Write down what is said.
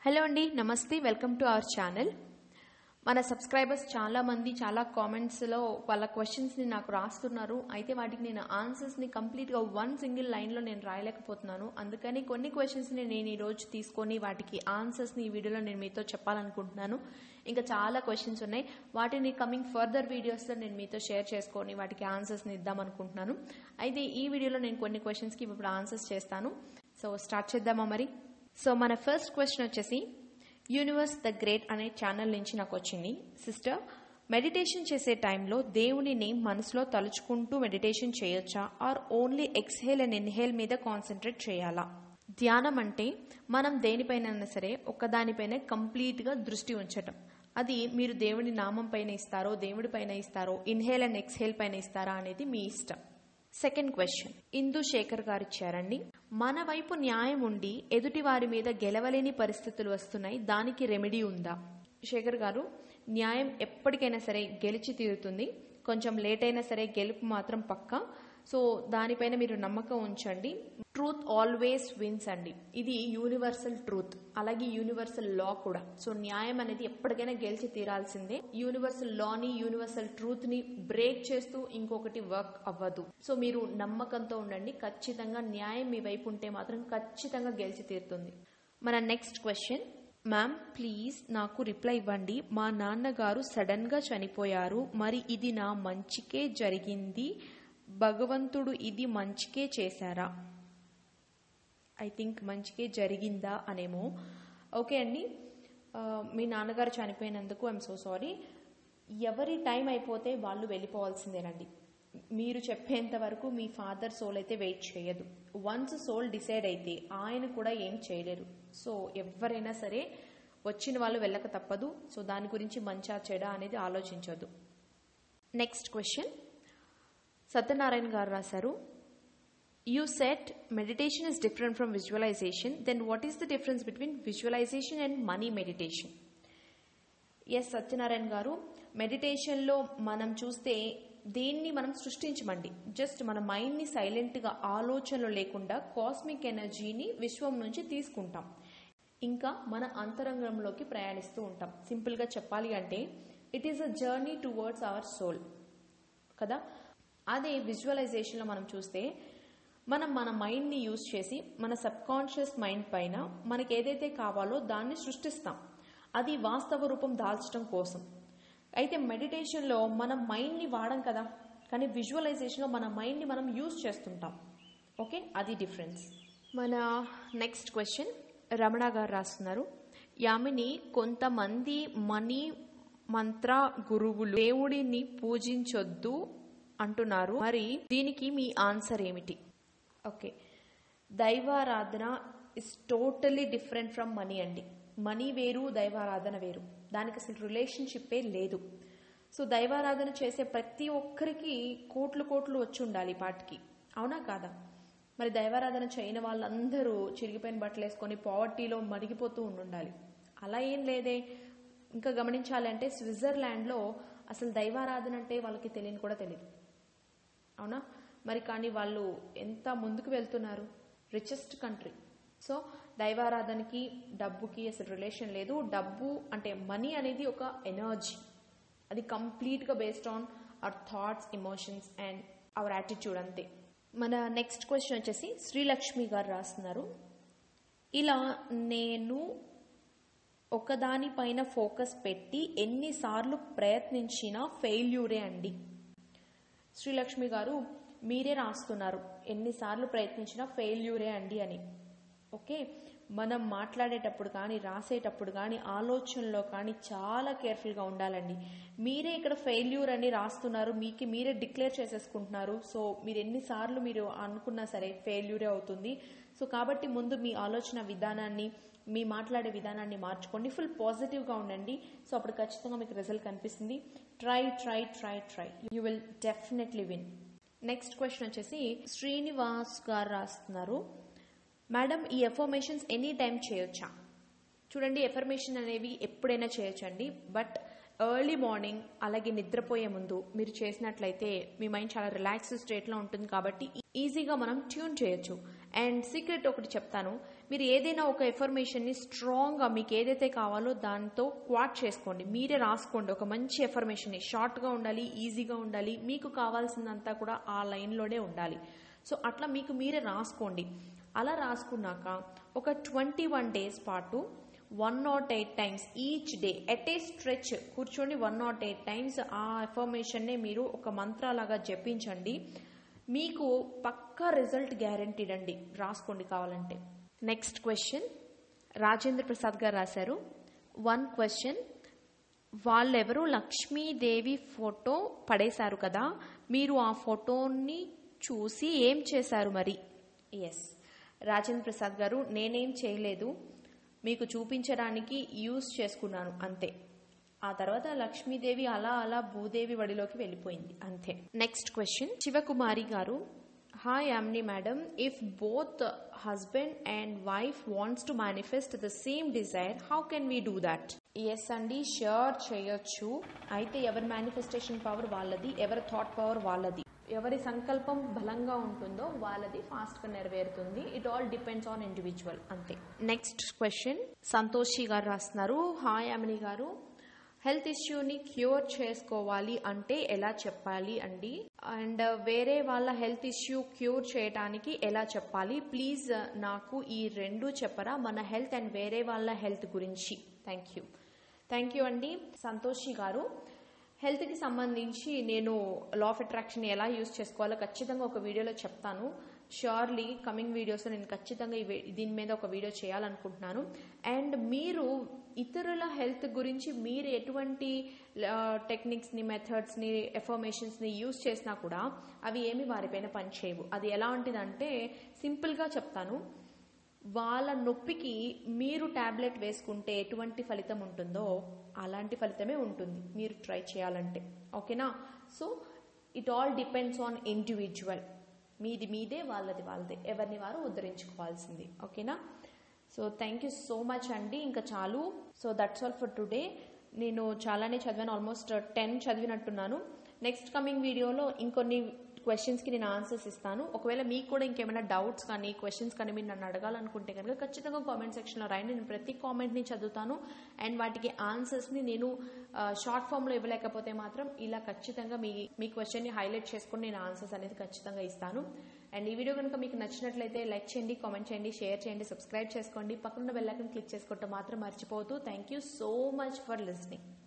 Hello అండి నమస్తే welcome to our channel మన సబ్స్క్రైబర్స్ చాలా మంది చాలా కామెంట్స్లో వాళ్ళ క్వశ్చన్స్ని నాకు రాస్తున్నారు అయితే వాటికి నేను ఆన్సర్స్ని కంప్లీట్గా వన్ సింగిల్ లైన్లో నేను రాయలేకపోతున్నాను అందుకని కొన్ని క్వశ్చన్స్ని నేను ఈరోజు తీసుకొని వాటికి ఆన్సర్స్ని ఈ వీడియోలో నేను మీతో చెప్పాలనుకుంటున్నాను ఇంకా చాలా క్వశ్చన్స్ ఉన్నాయి వాటిని కమింగ్ ఫర్దర్ వీడియోస్లో నేను మీతో షేర్ చేసుకొని వాటికి ఆన్సర్స్ని ఇద్దామనుకుంటున్నాను అయితే ఈ వీడియోలో నేను కొన్ని క్వశ్చన్స్కి ఇప్పుడు ఆన్సర్స్ చేస్తాను సో స్టార్ట్ చేద్దామా మరి సో మన ఫస్ట్ క్వశ్చన్ వచ్చేసి యూనివర్స్ ద గ్రేట్ అనే ఛానల్ నుంచి నాకు వచ్చింది సిస్టర్ మెడిటేషన్ చేసే టైంలో దేవుని నేమ్ మనసులో తలుచుకుంటూ మెడిటేషన్ చేయొచ్చా or only exhale and inhale మీద కాన్సన్ట్రేట్ చేయాలా ధ్యానం అంటే మనం దేనిపైన సరే ఒక్కదానిపైన కంప్లీట్గా దృష్టి ఉంచటం అది మీరు దేవుని నామం పైన ఇస్తారో దేవుడి పైన ఇస్తారో ఇన్హేల్ అండ్ ఎక్స్హేల్ పైన ఇస్తారా అనేది మీ ఇష్టం సెకండ్ క్వశ్చన్ ఇందు శేఖర్ గారు ఇచ్చారండి మన వైపు న్యాయం ఉండి ఎదుటి వారి మీద గెలవలేని పరిస్థితులు వస్తున్నాయి దానికి రెమెడీ ఉందా శేఖర్ గారు న్యాయం ఎప్పటికైనా సరే గెలిచి తీరుతుంది కొంచెం లేట్ అయినా సరే గెలుపు మాత్రం పక్కా సో దానిపైన మీరు నమ్మకం ఉంచండి ట్రూత్ ఆల్వేస్ విన్స్ అండి ఇది యూనివర్సల్ ట్రూత్ అలాగే యూనివర్సల్ లా కూడా సో న్యాయం అనేది ఎప్పటికైనా గెలిచి తీరాల్సిందే యూనివర్సల్ లాని యూనివర్సల్ ట్రూత్ ని బ్రేక్ చేస్తూ ఇంకొకటి వర్క్ అవ్వదు సో మీరు నమ్మకంతో ఉండండి ఖచ్చితంగా న్యాయం మీ వైపు ఉంటే మాత్రం ఖచ్చితంగా గెలిచి తీరుతుంది మన నెక్స్ట్ క్వశ్చన్ మ్యామ్ ప్లీజ్ నాకు రిప్లై ఇవ్వండి మా నాన్నగారు సడన్ గా చనిపోయారు మరి ఇది నా మంచికే జరిగింది భగవంతుడు ఇది మంచికే చేశారా ఐ థింక్ మంచికే జరిగిందా అనేమో ఓకే అండి ఆ, మీ నాన్నగారు చనిపోయినందుకు ఐఎమ్ సో సారీ ఎవరి టైం అయిపోతే వాళ్ళు వెళ్ళిపోవాల్సిందేనండి మీరు చెప్పేంత వరకు మీ ఫాదర్ సోల్ అయితే వెయిట్ చేయదు వన్స్ సోల్ డిసైడ్ అయితే ఆయన కూడా ఏం చేయలేరు సో ఎవరైనా సరే వచ్చిన వాళ్ళు వెళ్ళక తప్పదు సో దాని గురించి మంచా చెడ అనేది ఆలోచించొద్దు నెక్స్ట్ క్వశ్చన్ సత్యనారాయణ గారు రాశారు You said meditation is different from visualization. Then what is the difference between visualization and money meditation? S Satyanarayana garu మెడిటేషన్లో మనం చూస్తే దేన్ని మనం సృష్టించమండి జస్ట్ మన మైండ్ని సైలెంట్గా ఆలోచనలు లేకుండా కాస్మిక్ ఎనర్జీని విశ్వం నుంచి తీసుకుంటాం ఇంకా మన అంతరంగంలోకి ప్రయాణిస్తూ ఉంటాం సింపుల్గా చెప్పాలి అంటే it is a journey towards our soul కదా అదే విజువలైజేషన్లో మనం చూస్తే మనం మన మైండ్ని యూజ్ చేసి మన సబ్ కాన్షియస్ మైండ్ పైన మనకి ఏదైతే కావాలో దాన్ని సృష్టిస్తాం అది వాస్తవ రూపం దాల్చడం కోసం అయితే మెడిటేషన్లో మనం మైండ్ని వాడం కదా కానీ విజువలైజేషన్లో మన మైండ్ని మనం యూజ్ చేస్తుంటాం ఓకే అది డిఫరెన్స్ మన నెక్స్ట్ క్వశ్చన్ రమణ గారు రాస్తున్నారు యామిని కొంతమంది మనీ మంత్ర గురువులు దేవుడిని పూజించొద్దు అంటున్నారు మరి దీనికి మీ ఆన్సర్ ఏమిటి ఓకే దైవారాధన is totally different from money అండి మనీ వేరు దైవారాధన వేరు దానికి అసలు రిలేషన్షిప్పే లేదు సో దైవారాధన చేసే ప్రతి ఒక్కరికి కోట్లు కోట్లు వచ్చి ఉండాలి పాటికి అవునా కాదా మరి దైవారాధన చేయని వాళ్ళందరూ చిరిగిపోయిన బట్టలు వేసుకొని పావర్టీలో మరిగిపోతూ ఉండాలి అలా ఏం లేదే ఇంకా గమనించాలి అంటే స్విట్జర్లాండ్లో అసలు దైవారాధన అంటే వాళ్ళకి తెలియని కూడా తెలియదు అవునా మరి కానీ వాళ్ళు ఎంత ముందుకు వెళ్తున్నారు రిచెస్ట్ కంట్రీ సో దైవారాధనకి డబ్బుకి అసలు రిలేషన్ లేదు డబ్బు అంటే మనీ అనేది ఒక ఎనర్జీ అది కంప్లీట్గా based on our thoughts emotions and our attitude అంతే మన నెక్స్ట్ క్వశ్చన్ వచ్చేసి శ్రీలక్ష్మి గారు రాస్తున్నారు ఇలా నేను ఒకదానిపైన ఫోకస్ పెట్టి ఎన్నిసార్లు ప్రయత్నించినా ఫెయిల్యూరే అండి శ్రీలక్ష్మి గారు మీరే రాస్తున్నారు ఎన్నిసార్లు ప్రయత్నించినా ఫెయిల్యూరే అండి అని ఓకే మనం మాట్లాడేటప్పుడు కానీ రాసేటప్పుడు కానీ ఆలోచనలో కానీ చాలా కేర్ఫుల్గా ఉండాలండి మీరే ఇక్కడ ఫెయిల్యూర్ అని రాస్తున్నారు మీకు మీరే డిక్లేర్ చేసేసుకుంటున్నారు సో మీరు ఎన్నిసార్లు మీరు అనుకున్నా సరే ఫెయిల్యూరే అవుతుంది సో కాబట్టి ముందు మీ ఆలోచన విధానాన్ని మీ మాట్లాడే విధానాన్ని మార్చుకోండి ఫుల్ పాజిటివ్గా ఉండండి సో అప్పుడు ఖచ్చితంగా మీకు రిజల్ట్ కనిపిస్తుంది try try try try you will definitely win next question వచ్చేసి శ్రీనివాస్ గారు రాస్తున్నారు మేడం ఈ ఎఫర్మేషన్స్ ఎనీ టైం చేయొచ్చా చూడండి ఎఫర్మేషన్ అనేవి ఎప్పుడైనా చేయొచ్చండి బట్ ఎర్లీ మార్నింగ్ అలాగే నిద్రపోయే ముందు మీరు చేసినట్లయితే మీ మైండ్ చాలా రిలాక్స్ స్టేట్లో ఉంటుంది కాబట్టి ఈజీగా మనం ట్యూన్ చేయొచ్చు అండ్ సీక్రెట్ ఒకటి చెప్తాను మీరు ఏదైనా ఒక ఎఫర్మేషన్ని స్ట్రాంగ్గా మీకు ఏదైతే కావాలో దాంతో క్వాట్ చేసుకోండి మీరే రాసుకోండి ఒక మంచి ఎఫర్మేషన్ని షార్ట్గా ఉండాలి ఈజీగా ఉండాలి మీకు కావాల్సిందంతా కూడా ఆ లైన్లోనే ఉండాలి సో అట్లా మీకు మీరే రాసుకోండి అలా రాసుకున్నాక ఒక ట్వంటీ వన్ డేస్ పాటు one nought eight times each day at a stretch కూర్చొని వన్ నాట్ ఎయిట్ టైమ్స్ ఆ ఎఫర్మేషన్నే మీరు ఒక మంత్రాలాగా జపించండి మీకు పక్కా రిజల్ట్ గ్యారంటీడ్ అండి రాసుకోండి కావాలంటే నెక్స్ట్ క్వశ్చన్ రాజేంద్ర ప్రసాద్ గారు రాశారు వన్ క్వశ్చన్ వాళ్ళెవరూ లక్ష్మీదేవి ఫోటో పడేశారు కదా మీరు ఆ ఫోటోని చూసి ఏం చేశారు మరి ఎస్ రాజేంద్ర ప్రసాద్ గారు నేనేం చేయలేదు మీకు చూపించడానికి యూస్ చేసుకున్నాను అంతే ఆ తర్వాత లక్ష్మీదేవి అలా అలా భూదేవి వడిలోకి వెళ్ళిపోయింది అంతే next question Sivakumari garu hi Yamini madam if both husband and wife wants to manifest the same desire how can we do that yes అండి షూర్ చేయొచ్చు అయితే ఎవరి మేనిఫెస్టేషన్ పవర్ వాళ్ళది ఎవరి థాట్ పవర్ వాళ్ళది ఎవరి సంకల్పం బలంగా ఉంటుందో వాళ్ళది ఫాస్ట్గా నెరవేరుతుంది it all depends on individual అంతే నెక్స్ట్ క్వశ్చన్ సంతోషి గారు రాస్తున్నారు హాయ్ అమిని గారు హెల్త్ ఇష్యూని క్యూర్ చేసుకోవాలి అంటే ఎలా చెప్పాలి అండి అండ్ వేరే వాళ్ళ హెల్త్ ఇష్యూ క్యూర్ చేయడానికి ఎలా చెప్పాలి ప్లీజ్ నాకు ఈ రెండు చెప్పరా మన హెల్త్ అండ్ వేరే వాళ్ళ హెల్త్ గురించి థ్యాంక్ యూ థ్యాంక్ యూ అండి సంతోషి గారు హెల్త్కి సంబంధించి నేను లా ఆఫ్ అట్రాక్షన్ ఎలా యూస్ చేసుకోవాలో ఖచ్చితంగా ఒక వీడియోలో చెప్తాను ష్యూర్లీ కమింగ్ వీడియోస్లో నేను ఖచ్చితంగా ఈ వీ- దీని మీద ఒక వీడియో చేయాలనుకుంటున్నాను అండ్ మీరు ఇతరుల హెల్త్ గురించి మీరు ఎటువంటి టెక్నిక్స్ని మెథడ్స్ని ఎఫర్మేషన్స్ని యూస్ చేసినా కూడా అవి ఏమి వారిపైన పనిచేయవు అది ఎలా ఉంటుందంటే సింపుల్గా చెప్తాను వాళ్ళ నొప్పికి మీరు టాబ్లెట్ వేసుకుంటే ఎటువంటి ఫలితం ఉంటుందో అలాంటి ఫలితమే ఉంటుంది మీరు ట్రై చేయాలంటే ఓకేనా so it all depends on individual మీది మీదే వాళ్ళది వాళ్ళదే ఎవరిని వారు ఉద్ధరించుకోవాల్సింది ఓకేనా so thank you so much అండి ఇంకా చాలు so that's all for today నేను చాలానే చదివాను ఆల్మోస్ట్ టెన్ చదివినట్టున్నాను నెక్స్ట్ కమింగ్ వీడియోలో ఇంకొన్ని క్వశ్చన్స్కి నేను ఆన్సర్స్ ఇస్తాను ఒకవేళ మీకు కూడా ఇంకేమైనా డౌట్స్ కానీ క్వశ్చన్స్ కానీ మీరు నన్ను అడగాలనుకుంటే కనుక ఖచ్చితంగా కామెంట్ సెక్షన్లో రాయండి నేను ప్రతి కామెంట్ని చదువుతాను అండ్ వాటికి ఆన్సర్స్ని నేను షార్ట్ ఫామ్లో ఇవ్వలేకపోతే మాత్రం ఇలా ఖచ్చితంగా మీ మీ క్వశ్చన్ని హైలైట్ చేసుకొని నేను ఆన్సర్స్ అనేది ఖచ్చితంగా ఇస్తాను అండ్ ఈ వీడియో కనుక మీకు నచ్చినట్లయితే లైక్ చేయండి కామెంట్ చేయండి షేర్ చేయండి సబ్స్క్రైబ్ చేసుకోండి పక్కన బెల్ ఐకాన్ క్లిక్ చేసుకోవటం మాత్రం మర్చిపోవద్దు thank you so much for listening